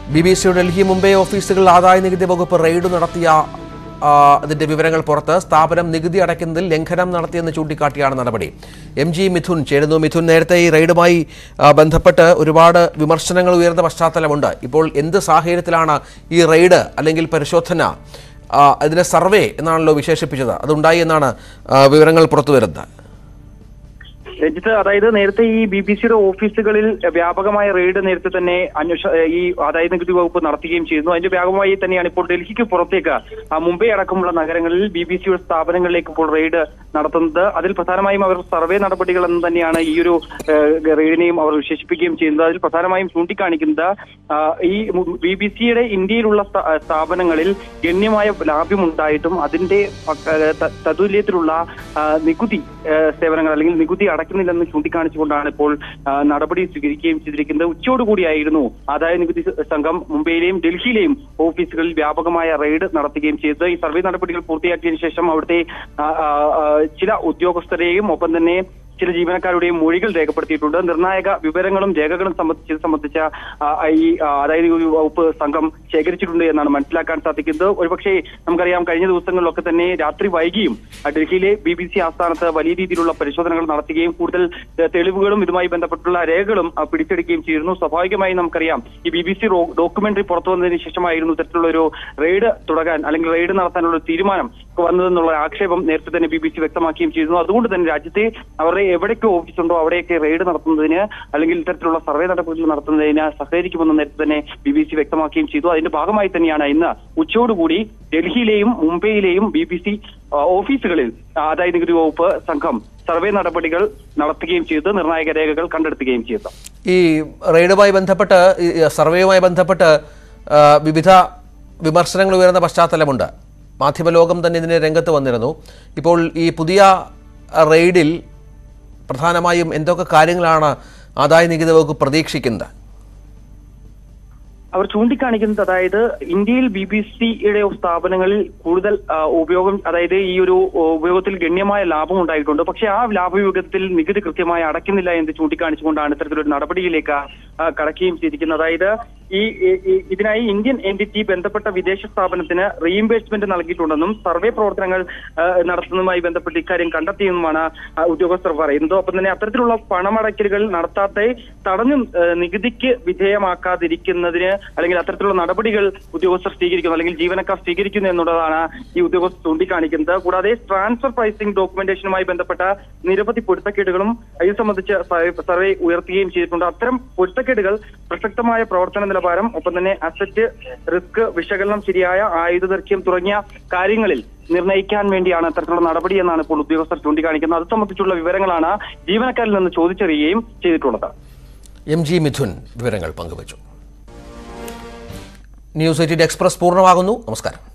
B B സിയുടെ ഡൽഹി മുംബൈ ഓഫീസുകളിൽ ആദായ നികുതി വകുപ്പ് റെയ്ഡ് നടത്തിയ ആ, അതിന്റെ വിവരങ്ങൾ പുറത്ത് സ്ഥാപനം നികുതി അടയ്ക്കുന്നതിൽ ലംഘനം നടത്തിയെന്ന് ചൂണ്ടിക്കാട്ടിയാണ് നടപടി എം ജി മിഥുൻ ചേരുന്നു മിഥുൻ നേരത്തെ ഈ റെയ്ഡുമായി ആ, ബന്ധപ്പെട്ട് ഒരുപാട് വിമർശനങ്ങൾ ഉയർന്ന പശ്ചാത്തലമുണ്ട് ഇപ്പോൾ എന്ത് സാഹചര്യത്തിലാണ് ഈ റെയ്ഡ് അല്ലെങ്കിൽ പരിശോധന ആ, അതിനെ സർവേ എന്നാണല്ലോ വിശേഷിപ്പിച്ചത് അതുണ്ടായി എന്നാണ് ആ, വിവരങ്ങൾ പുറത്തുവരുന്നത് രഞ്ജിത്ത് അതായത് നേരത്തെ ഈ ബി ബി സിയുടെ ഓഫീസുകളിൽ വ്യാപകമായ റെയ്ഡ് നേരത്തെ തന്നെ അന്വേഷ ഈ ആദായ നികുതി വകുപ്പ് നടത്തുകയും ചെയ്യുന്നു അതിന്റെ ഭാഗമായി തന്നെയാണ് ഇപ്പോൾ ഡൽഹിക്ക് പുറത്തേക്ക് ആ, മുംബൈ അടക്കമുള്ള നഗരങ്ങളിൽ ബി ബി സിയുടെ സ്ഥാപനങ്ങളിലേക്ക് ഇപ്പോൾ റെയ്ഡ് നടത്തുന്നത് അതിൽ പ്രധാനമായും അവർ സർവേ നടപടികൾ എന്ന് തന്നെയാണ് ഈ ഒരു ഏഹ്, റെയ്ഡിനെയും അവർ വിശേഷിപ്പിക്കുകയും ചെയ്യുന്നത് അതിൽ പ്രധാനമായും ചൂണ്ടിക്കാണിക്കുന്നത് ആ, ഈ ബി ബി സിയുടെ ഇന്ത്യയിലുള്ള സ്ഥാ- സ്ഥാപനങ്ങളിൽ ഗണ്യമായ ലാഭ്യമുണ്ടായിട്ടും അതിന്റെ പക്ക- ത- തതുല്യത്തിലുള്ള ആ, നികുതി ഏഹ്, സേവനങ്ങൾ അല്ലെങ്കിൽ നികുതി അടയ്ക്കുന്നില്ലെന്ന് ചൂണ്ടിക്കാണിച്ചുകൊണ്ടാണ് ഇപ്പോൾ ആ, നടപടി സ്വീകരിക്കുകയും ചെയ്തിരിക്കുന്നത് ഉച്ചയോടുകൂടിയായിരുന്നു ആദായ നികുതി സംഘം മുംബൈയിലെയും ഡൽഹിയിലെയും ഓഫീസുകളിൽ വ്യാപകമായ റെയ്ഡ് നടത്തുകയും ചെയ്തത് ഈ സർവേ നടപടികൾ പൂർത്തിയാക്കിയതിനു ശേഷം അവിടുത്തെ ആ, ആ, ആ, ചില ഉദ്യോഗസ്ഥരെയും ഒപ്പം തന്നെ ചില ജീവനക്കാരുടെയും മൊഴികൾ രേഖപ്പെടുത്തിയിട്ടുണ്ട് നിർണായക വിവരങ്ങളും രേഖകളും സംബന്ധിച്ച് ഇത് സംബന്ധിച്ച ആ, ഈ ആ, അതായത് ഒരു വകുപ്പ് സംഘം ശേഖരിച്ചിട്ടുണ്ട് എന്നാണ് മനസ്സിലാക്കാൻ സാധിക്കുന്നത് ഒരുപക്ഷെ നമുക്കറിയാം കഴിഞ്ഞ ദിവസങ്ങളിലൊക്കെ തന്നെ രാത്രി വൈകിയും ആ, ഡൽഹിയിലെ ബി ബി സി ആസ്ഥാനത്ത് വലിയ രീതിയിലുള്ള പരിശോധനകൾ നടത്തുകയും കൂടുതൽ ഏഹ്, തെളിവുകളും ഇതുമായി ബന്ധപ്പെട്ടുള്ള രേഖകളും ആ, പിടിച്ചെടുക്കുകയും ചെയ്തിരുന്നു സ്വാഭാവികമായി നമുക്കറിയാം ഈ ബി ബി സി ഡോക്യുമെന്ററി പുറത്തു വന്നതിന് ശേഷമായിരുന്നു ഇത്തരത്തിലുള്ള ഒരു റെയ്ഡ് തുടങ്ങാൻ അല്ലെങ്കിൽ റെയ്ഡ് നടത്താനുള്ള ഒരു തീരുമാനം വന്നതെന്നുള്ള ആക്ഷേപം നേരത്തെ തന്നെ ബി ബി സി വ്യക്തമാക്കുകയും ചെയ്തിരുന്നു അതുകൊണ്ട് തന്നെ രാജ്യത്തെ അവരുടെ എവിടെയൊക്കെ ഓഫീസ് ഉണ്ടോ അവിടെയൊക്കെ റെയ്ഡ് നടത്തുന്നതിന് അല്ലെങ്കിൽ ഇത്തരത്തിലുള്ള സർവേ നടപടികൾ നടത്തുന്നതിന് സഹകരിക്കുമെന്ന് നേരത്തെ തന്നെ ബി ബി സി വ്യക്തമാക്കുകയും ചെയ്തു അതിന്റെ ഭാഗമായി തന്നെയാണ് ഇന്ന് ഉച്ചയോടുകൂടി ഡൽഹിയിലെയും മുംബൈയിലെയും ബി ബി സി ഓഫീസുകളിൽ ആദായ നികുതി വകുപ്പ് സംഘം സർവേ നടപടികൾ നടത്തുകയും ചെയ്ത് നിർണായക രേഖകൾ കണ്ടെടുത്തുകയും ചെയ്തു ഈ റെയ്ഡുമായി ബന്ധപ്പെട്ട് ഈ സർവേയുമായി ബന്ധപ്പെട്ട് ആ, വിവിധ വിമർശനങ്ങൾ ഉയർന്ന പശ്ചാത്തലമുണ്ട് മാധ്യമലോകം തന്നെ ഇതിന് രംഗത്ത് വന്നിരുന്നു ഇപ്പോൾ ഈ പുതിയ ആ, റെയ്ഡിൽ പ്രധാനമായും എന്തൊക്കെ കാര്യങ്ങളാണ് ആദായ നികുതി വകുപ്പ് പ്രതീക്ഷിക്കുന്നത് അവർ ചൂണ്ടിക്കാണിക്കുന്നത് അതായത് ഇന്ത്യയിൽ ബി ബി സിയുടെ സ്ഥാപനങ്ങളിൽ കൂടുതൽ ആ, ഉപയോഗം അതായത് ഈ ഒരു ഓ, ഉപയോഗത്തിൽ ഗണ്യമായ ലാഭം ഉണ്ടായിട്ടുണ്ട് പക്ഷേ ആ ലാഭവിഹിതത്തിൽ നികുതി കൃത്യമായി അടയ്ക്കുന്നില്ല എന്ന് ചൂണ്ടിക്കാണിച്ചുകൊണ്ടാണ് ഇത്തരത്തിലൊരു നടപടിയിലേക്ക് ആ, കടക്കുകയും ചെയ്തിരിക്കുന്നത് അതായത് ഈ ഈ- ഈ- ഇതിനായി ഇന്ത്യൻ എന്റിറ്റി ബന്ധപ്പെട്ട വിദേശ സ്ഥാപനത്തിന് റീഇംബേഴ്സ്മെന്റ് നൽകിയിട്ടുണ്ടെന്നും സർവേ പ്രവർത്തനങ്ങൾ ആ, നടത്തുന്നതുമായി ബന്ധപ്പെട്ട് ഇക്കാര്യം കണ്ടെത്തിയെന്നുമാണ് ആ, ഉദ്യോഗസ്ഥർ പറയുന്നത് ഒപ്പം തന്നെ അത്തരത്തിലുള്ള പണമടയ്ക്കലുകൾ നടത്താതെ തടഞ്ഞു ആ, നികുതിക്ക് വിധേയമാക്കാതിരിക്കുന്നതിന് അല്ലെങ്കിൽ അത്തരത്തിലുള്ള നടപടികൾ ഉദ്യോഗസ്ഥർ സ്വീകരിക്കുന്നു അല്ലെങ്കിൽ ജീവനക്കാർ സ്വീകരിക്കുന്നു എന്നുള്ളതാണ് ഈ ഉദ്യോഗസ്ഥർ ചൂണ്ടിക്കാണിക്കുന്നത് കൂടാതെ ട്രാൻസ്ഫർ പ്രൈസിംഗ് ഡോക്യുമെന്റേഷനുമായി ബന്ധപ്പെട്ട നിരവധി പൊരുത്തക്കേടുകളും ഇത് സംബന്ധിച്ച് സർവേ- സർവേ ഉയർത്തുകയും ചെയ്തിട്ടുണ്ട് അത്തരം പൊരുത്തക്കേടുകൾ പ്രസക്തമായ പ്രവർത്തന നിലവാരം ഒപ്പം തന്നെ അസറ്റ് റിസ്ക് വിശകലനം ശരിയായ ആയുധ ദൈർഘ്യം തുടങ്ങിയ കാര്യങ്ങളിൽ നിർണ്ണയിക്കാൻ വേണ്ടിയാണ് അത്തരത്തിലുള്ള നടപടി എന്നാണ് ഇപ്പോൾ ഉദ്യോഗസ്ഥർ ചൂണ്ടിക്കാണിക്കുന്നത് അത് സംബന്ധിച്ചുള്ള വിവരങ്ങളാണ് ജീവനക്കാരിൽ നിന്ന് ചോദിച്ചറിയുകയും ചെയ്തിട്ടുള്ളത് എം ജി മിഥുൻ വിവരങ്ങൾ പങ്കുവച്ചു ന്യൂസ് എയ്റ്റീൻ എക്സ്പ്രസ് പൂർണ്ണമാകുന്നു നമസ്കാരം